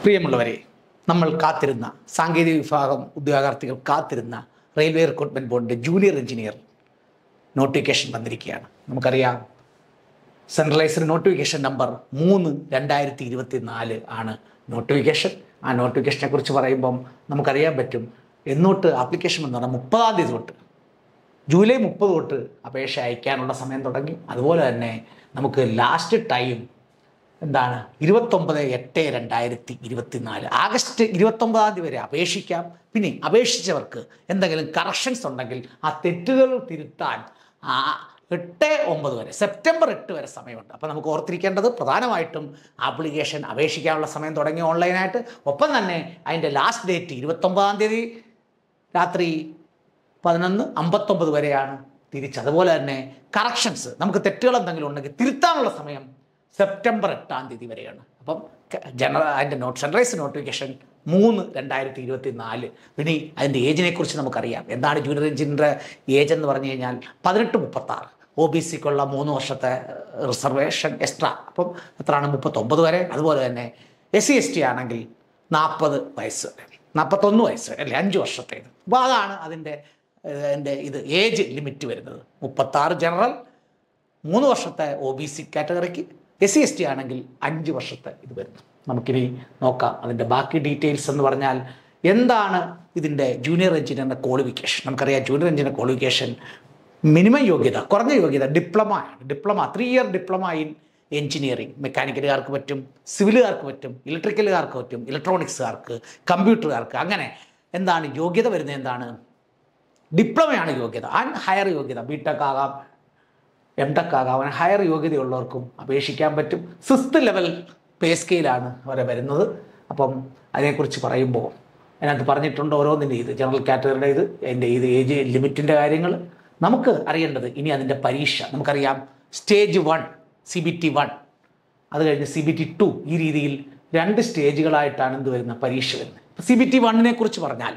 പ്രിയമുള്ളവരെ നമ്മൾ കാത്തിരുന്ന സാങ്കേതിക വിഭാഗം ഉദ്യോഗാർത്ഥികൾ കാത്തിരുന്ന റെയിൽവേ റിക്രൂട്ട്മെൻറ്റ് ബോർഡിൻ്റെ ജൂനിയർ എഞ്ചിനീയർ നോട്ടിഫിക്കേഷൻ വന്നിരിക്കുകയാണ് നമുക്കറിയാം സെൻട്രലൈസ്ഡ് നോട്ടിഫിക്കേഷൻ നമ്പർ മൂന്ന് രണ്ടായിരത്തി ഇരുപത്തി നാല് ആണ് നോട്ടിഫിക്കേഷൻ ആ നോട്ടിഫിക്കേഷനെ കുറിച്ച് പറയുമ്പം നമുക്കറിയാൻ പറ്റും എന്നോട്ട് ആപ്ലിക്കേഷൻ എന്ന് പറഞ്ഞാൽ മുപ്പതാം തീയതി തൊട്ട് ജൂലൈ മുപ്പത് തൊട്ട് അപേക്ഷ അയക്കാനുള്ള സമയം തുടങ്ങി അതുപോലെ തന്നെ നമുക്ക് ലാസ്റ്റ് ടൈം എന്താണ് ഇരുപത്തൊമ്പത് എട്ട് രണ്ടായിരത്തി ഇരുപത്തി നാല് ആഗസ്റ്റ് ഇരുപത്തൊമ്പതാം തീയതി വരെ അപേക്ഷിക്കാം പിന്നെ അപേക്ഷിച്ചവർക്ക് എന്തെങ്കിലും കറക്ഷൻസ് ഉണ്ടെങ്കിൽ ആ തെറ്റുകൾ തിരുത്താൻ ആ എട്ട് ഒമ്പത് വരെ സെപ്റ്റംബർ എട്ട് വരെ സമയമുണ്ട് അപ്പോൾ നമുക്ക് ഓർത്തിരിക്കേണ്ടത് പ്രധാനമായിട്ടും ആപ്ലിക്കേഷൻ അപേക്ഷിക്കാനുള്ള സമയം തുടങ്ങി ഓൺലൈനായിട്ട് ഒപ്പം തന്നെ അതിൻ്റെ ലാസ്റ്റ് ഡേറ്റ് ഇരുപത്തൊമ്പതാം തീയതി രാത്രി പതിനൊന്ന് അമ്പത്തൊമ്പത് വരെയാണ് തിരിച്ച് അതുപോലെ തന്നെ കറക്ഷൻസ് നമുക്ക് തെറ്റുകൾ എന്തെങ്കിലും ഉണ്ടെങ്കിൽ തിരുത്താനുള്ള സമയം സെപ്റ്റംബർ എട്ടാം തീയതി വരെയാണ് അപ്പം ജനറൽ അതിൻ്റെ നോട്ട് സെൻട്രലൈസ് നോട്ടിഫിക്കേഷൻ മൂന്ന് രണ്ടായിരത്തി ഇരുപത്തി നാല് പിന്നെ അതിൻ്റെ ഏജിനെ കുറിച്ച് നമുക്കറിയാം എന്താണ് ജൂനിയർ എഞ്ചിൻ്റെ ഏജ് എന്ന് പറഞ്ഞു കഴിഞ്ഞാൽ പതിനെട്ട് മുപ്പത്താറ് ഒ ബി സിക്കുള്ള മൂന്ന് വർഷത്തെ റിസർവേഷൻ എക്സ്ട്രാ അപ്പം എത്രയാണ് മുപ്പത്തൊമ്പത് വരെ അതുപോലെ തന്നെ എസ് സി എസ് ടി ആണെങ്കിൽ നാൽപ്പത് വയസ്സ് വരെ നാൽപ്പത്തൊന്ന് വയസ്സ് വരെ അല്ലെ അഞ്ച് വർഷത്തേത് അപ്പോൾ അതാണ് അതിൻ്റെ ഏഹ്, എൻ്റെ ഇത് ഏജ് ലിമിറ്റ് വരുന്നത് മുപ്പത്താറ് ജനറൽ മൂന്ന് വർഷത്തെ ഒ ബി സി കാറ്റഗറിക്ക് എസ് സി എസ് ടി ആണെങ്കിൽ അഞ്ച് വർഷത്തെ ഇത് വരുന്നു നമുക്കിനി നോക്കാം അതിൻ്റെ ബാക്കി ഡീറ്റെയിൽസ് എന്ന് പറഞ്ഞാൽ എന്താണ് ഇതിൻ്റെ ജൂനിയർ എഞ്ചിനീയറിൻ്റെ ക്വാളിഫിക്കേഷൻ നമുക്കറിയാം ജൂനിയർ എഞ്ചിനീയർ ക്വാളിഫിക്കേഷൻ മിനിമം യോഗ്യത കുറഞ്ഞ യോഗ്യത ഡിപ്ലോമ ആണ് diploma three year diploma in engineering മെക്കാനിക്കലുകാർക്ക് പറ്റും സിവിലുകാർക്ക് പറ്റും ഇലക്ട്രിക്കലുകാർക്ക് പറ്റും ഇലക്ട്രോണിക്സുകാർക്ക് കമ്പ്യൂട്ടറുകാർക്ക് അങ്ങനെ എന്താണ് യോഗ്യത വരുന്നത് എന്താണ് ഡിപ്ലോമയാണ് യോഗ്യത ആൻ ഹയർ യോഗ്യത ബി ടെക് ആകാം എം ടെക് ആകാം അങ്ങനെ ഹയർ യോഗ്യതയുള്ളവർക്കും അപേക്ഷിക്കാൻ പറ്റും സിക്സ്ത് ലെവൽ പേ സ്കെയിലാണ് അവരെ വരുന്നത് അപ്പം അതിനെക്കുറിച്ച് പറയുമ്പോൾ അതിനകത്ത് പറഞ്ഞിട്ടുണ്ട് ഓരോന്നിൻ്റെ ഇത് ജനറൽ കാറ്റഗറിയുടെ ഇത് അതിൻ്റെ ഇത് ഏജ് ലിമിറ്റിൻ്റെ കാര്യങ്ങൾ നമുക്ക് അറിയേണ്ടത് ഇനി അതിൻ്റെ പരീക്ഷ നമുക്കറിയാം stage one C B T one അത് കഴിഞ്ഞ് സി ബി ടി ടു ഈ രീതിയിൽ രണ്ട് സ്റ്റേജുകളായിട്ടാണ് എന്ത് വരുന്നത് പരീക്ഷ വരുന്നത് സി ബി ടി വണ്ണിനെ കുറിച്ച് പറഞ്ഞാൽ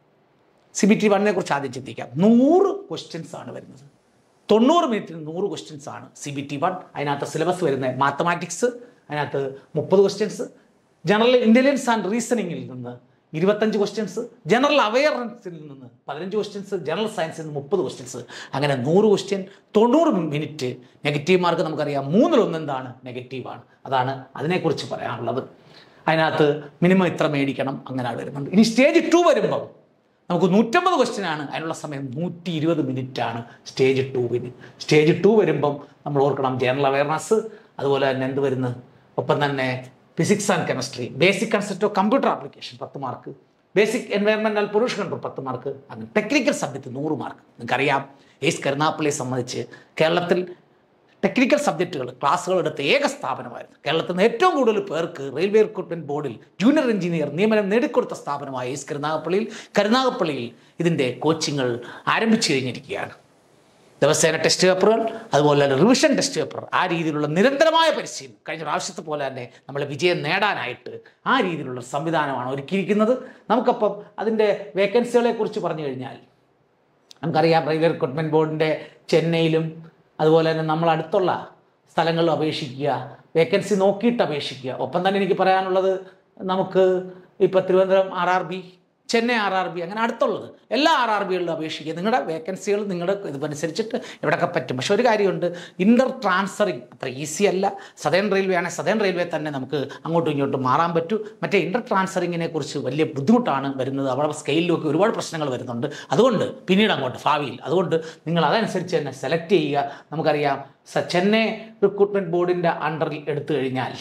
സി ബി ടി വണ്ണിനെ കുറിച്ച് ആദ്യം ചിന്തിക്കാം നൂറ് ക്വസ്റ്റ്യൻസ് ആണ് വരുന്നത് തൊണ്ണൂറ് മിനിറ്റിന് നൂറ് ക്വസ്റ്റ്യൻസ് ആണ് സി ബി ടി വൺ അതിനകത്ത് സിലബസ് വരുന്നത് മാത്തമാറ്റിക്സ് അതിനകത്ത് മുപ്പത് ക്വസ്റ്റ്യൻസ് ജനറൽ ഇൻ്റലിജൻസ് ആൻഡ് റീസണിങ്ങിൽ നിന്ന് ഇരുപത്തഞ്ച് ക്വസ്റ്റ്യൻസ് ജനറൽ അവയർനെസ്സിൽ നിന്ന് പതിനഞ്ച് ക്വസ്റ്റ്യൻസ് ജനറൽ സയൻസിൽ നിന്ന് മുപ്പത് ക്വസ്റ്റ്യൻസ് അങ്ങനെ നൂറ് ക്വസ്റ്റ്യൻ തൊണ്ണൂറ് മിനിറ്റ് നെഗറ്റീവ് മാർക്ക് നമുക്കറിയാം മൂന്നിലൊന്ന് എന്താണ് നെഗറ്റീവാണ് അതാണ് അതിനെക്കുറിച്ച് പറയാനുള്ളത് അതിനകത്ത് മിനിമം ഇത്ര മേടിക്കണം അങ്ങനെ വരുന്നുണ്ട് ഇനി സ്റ്റേജ് ടു വരുമ്പം നമുക്ക് നൂറ്റമ്പത് ക്വസ്റ്റ്യൻ ആണ് അതിനുള്ള സമയം നൂറ്റി ഇരുപത് മിനിറ്റ് ആണ് സ്റ്റേജ് ടൂവിന് സ്റ്റേജ് ടു വരുമ്പം നമ്മൾ ഓർക്കണം ജനറൽ അവയർനെസ് അതുപോലെ തന്നെ എന്ത് വരുന്നു ഒപ്പം തന്നെ physics and chemistry basic concept of computer application പത്ത് mark basic environmental pollution control പത്ത് മാർക്ക് അങ്ങനെ ടെക്നിക്കൽ സബ്ജക്റ്റ് നൂറ് മാർക്ക് നിങ്ങൾക്കറിയാം എയ്സ് കരുനാപ്പള്ളിയെ സംബന്ധിച്ച് കേരളത്തിൽ ടെക്നിക്കൽ സബ്ജക്റ്റുകൾ ക്ലാസ്സുകൾ എടുത്ത ഏക സ്ഥാപനമായിരുന്നു കേരളത്തിൽ നിന്ന് ഏറ്റവും കൂടുതൽ പേർക്ക് റെയിൽവേ റിക്രൂട്ട്മെന്റ് ബോർഡിൽ ജൂനിയർ എഞ്ചിനീയർ നിയമനം നേടിക്കൊടുത്ത സ്ഥാപനമായ എസ് കരുനാഗപ്പള്ളിയിൽ കരുനാഗപ്പള്ളിയിൽ ഇതിൻ്റെ കോച്ചിങ്ങൾ ആരംഭിച്ചു കഴിഞ്ഞിരിക്കുകയാണ് ദിവസേന ടെസ്റ്റ് പേപ്പറുകൾ അതുപോലെ തന്നെ റിവിഷൻ ടെസ്റ്റ് പേപ്പർ ആ രീതിയിലുള്ള നിരന്തരമായ പരിശീലനം കഴിഞ്ഞ പ്രാവശ്യത്തെ പോലെ തന്നെ നമ്മൾ വിജയം നേടാനായിട്ട് ആ രീതിയിലുള്ള സംവിധാനമാണ് ഒരുക്കിയിരിക്കുന്നത് നമുക്കപ്പം അതിൻ്റെ വേക്കൻസികളെ കുറിച്ച് പറഞ്ഞു കഴിഞ്ഞാൽ നമുക്കറിയാം റെയിൽവേ റിക്രൂട്ട്മെൻറ്റ് ബോർഡിൻ്റെ ചെന്നൈയിലും അതുപോലെ തന്നെ നമ്മൾ അടുത്തുള്ള സ്ഥലങ്ങളിലും അപേക്ഷിക്കുക വേക്കൻസി നോക്കിയിട്ട് അപേക്ഷിക്കുക ഒപ്പം തന്നെ എനിക്ക് പറയാനുള്ളത് നമുക്ക് ഇപ്പോൾ Thiruvananthapuram R R B Chennai R R B അങ്ങനെ അടുത്തുള്ളത് എല്ലാ ആർ ആർ ബികളിലും അപേക്ഷിക്കുക നിങ്ങളുടെ വേക്കൻസികൾ നിങ്ങളുടെ ഇതനുസരിച്ചിട്ട് എവിടെയൊക്കെ പറ്റും പക്ഷെ ഒരു കാര്യമുണ്ട് ഇൻ്റർ ട്രാൻസ്ഫറിങ് അത്ര ഈസി അല്ല സദേൺ റെയിൽവേ ആണെങ്കിൽ സദേൺ റെയിൽവേ തന്നെ നമുക്ക് അങ്ങോട്ടും ഇങ്ങോട്ടും മാറാൻ പറ്റും മറ്റേ ഇൻ്റർ ട്രാൻസ്ഫറിങ്ങിനെ കുറിച്ച് വലിയ ബുദ്ധിമുട്ടാണ് വരുന്നത് അവിടെ സ്കെയിലിലൊക്കെ ഒരുപാട് പ്രശ്നങ്ങൾ വരുന്നുണ്ട് അതുകൊണ്ട് പിന്നീട് അങ്ങോട്ട് ഭാവിയിൽ അതുകൊണ്ട് നിങ്ങൾ അതനുസരിച്ച് തന്നെ സെലക്ട് ചെയ്യുക നമുക്കറിയാം സ- ചെന്നൈ റിക്രൂട്ട്മെൻറ്റ് ബോർഡിൻ്റെ അണ്ടറിൽ എടുത്തു കഴിഞ്ഞാൽ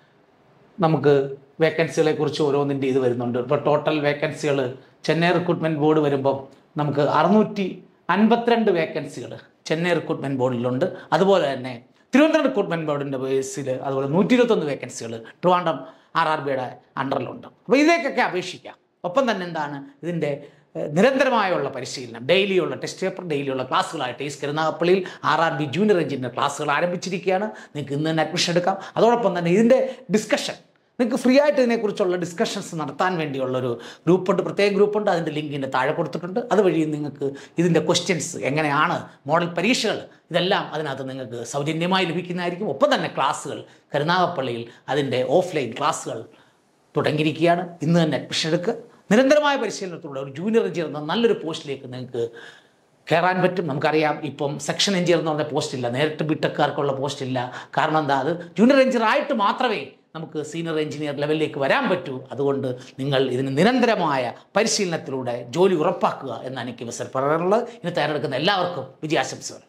നമുക്ക് വേക്കൻസികളെ കുറിച്ച് ഓരോന്നിൻ്റെ ഇത് വരുന്നുണ്ട് ഇപ്പോൾ ടോട്ടൽ വേക്കൻസികൾ ചെന്നൈ റിക്രൂട്ട്മെൻറ്റ് ബോർഡ് വരുമ്പം നമുക്ക് അറുന്നൂറ്റി അൻപത്തിരണ്ട് വേക്കൻസികൾ ചെന്നൈ റിക്രൂട്ട്മെൻറ്റ് ബോർഡിലുണ്ട് അതുപോലെ തന്നെ തിരുവനന്തപുരം റിക്രൂട്ട്മെൻറ്റ് ബോർഡിൻ്റെ ബേസിൽ അതുപോലെ നൂറ്റി ഇരുപത്തൊന്ന് വേക്കൻസികൾ ട്രിവാൻഡ്രം ആർ ആർ ബിയുടെ അണ്ടറിലുണ്ട് അപ്പോൾ ഇതിലേക്കൊക്കെ അപേക്ഷിക്കാം ഒപ്പം തന്നെ എന്താണ് ഇതിൻ്റെ ഏഹ്, നിരന്തരമായുള്ള പരിശീലനം ഡെയിലിയുള്ള ടെസ്റ്റ് പേപ്പർ ഡെയിലിയുള്ള ക്ലാസ്സുകളായിട്ട് ഈ കരുനാഗപ്പള്ളിയിൽ R R B junior engineer ക്ലാസ്സുകൾ ആരംഭിച്ചിരിക്കുകയാണ് നിങ്ങൾക്ക് ഇന്ന് തന്നെ അഡ്മിഷൻ എടുക്കാം അതോടൊപ്പം തന്നെ ഇതിൻ്റെ ഡിസ്കഷൻ നിങ്ങൾക്ക് ഫ്രീ ആയിട്ട് ഇതിനെക്കുറിച്ചുള്ള ഡിസ്കഷൻസ് നടത്താൻ വേണ്ടിയുള്ളൊരു ഗ്രൂപ്പുണ്ട് പ്രത്യേക ഗ്രൂപ്പുണ്ട് അതിൻ്റെ ലിങ്ക് ഇതിൻ്റെ താഴെ കൊടുത്തിട്ടുണ്ട് അതുവഴി നിങ്ങൾക്ക് ഇതിൻ്റെ ക്വസ്റ്റ്യൻസ് എങ്ങനെയാണ് മോഡൽ പരീക്ഷകൾ ഇതെല്ലാം അതിനകത്ത് നിങ്ങൾക്ക് സൗജന്യമായി ലഭിക്കുന്നതായിരിക്കും ഒപ്പം തന്നെ ക്ലാസ്സുകൾ കരുനാഗപ്പള്ളിയിൽ അതിൻ്റെ ഓഫ്ലൈൻ ക്ലാസ്സുകൾ തുടങ്ങിയിരിക്കുകയാണ് ഇന്ന് തന്നെ അഡ്മിഷൻ എടുക്കുക നിരന്തരമായ പരിശീലനത്തിലൂടെ ഒരു ജൂനിയർ എഞ്ചിനീയർ എന്ന നല്ലൊരു പോസ്റ്റിലേക്ക് നിങ്ങൾക്ക് കയറാൻ പറ്റും നമുക്കറിയാം ഇപ്പം സെക്ഷൻ എഞ്ചിനീയർ എന്ന് പറഞ്ഞ പോസ്റ്റ് ഇല്ല നേരിട്ട് ബിടെക്കാർക്കുള്ള പോസ്റ്റ് ഇല്ല കാരണം എന്താ അത് ജൂനിയർ എഞ്ചിനീയർ ആയിട്ട് മാത്രമേ നമുക്ക് സീനിയർ എഞ്ചിനീയർ ലെവലിലേക്ക് വരാൻ പറ്റൂ അതുകൊണ്ട് നിങ്ങൾ ഇതിന് നിരന്തരമായ പരിശീലനത്തിലൂടെ ജോലി ഉറപ്പാക്കുക എന്നാണ് എനിക്ക് അവസരം പറയാനുള്ളത് ഇനി തയ്യാറെടുക്കുന്ന എല്ലാവർക്കും വിജയാശംസകൾ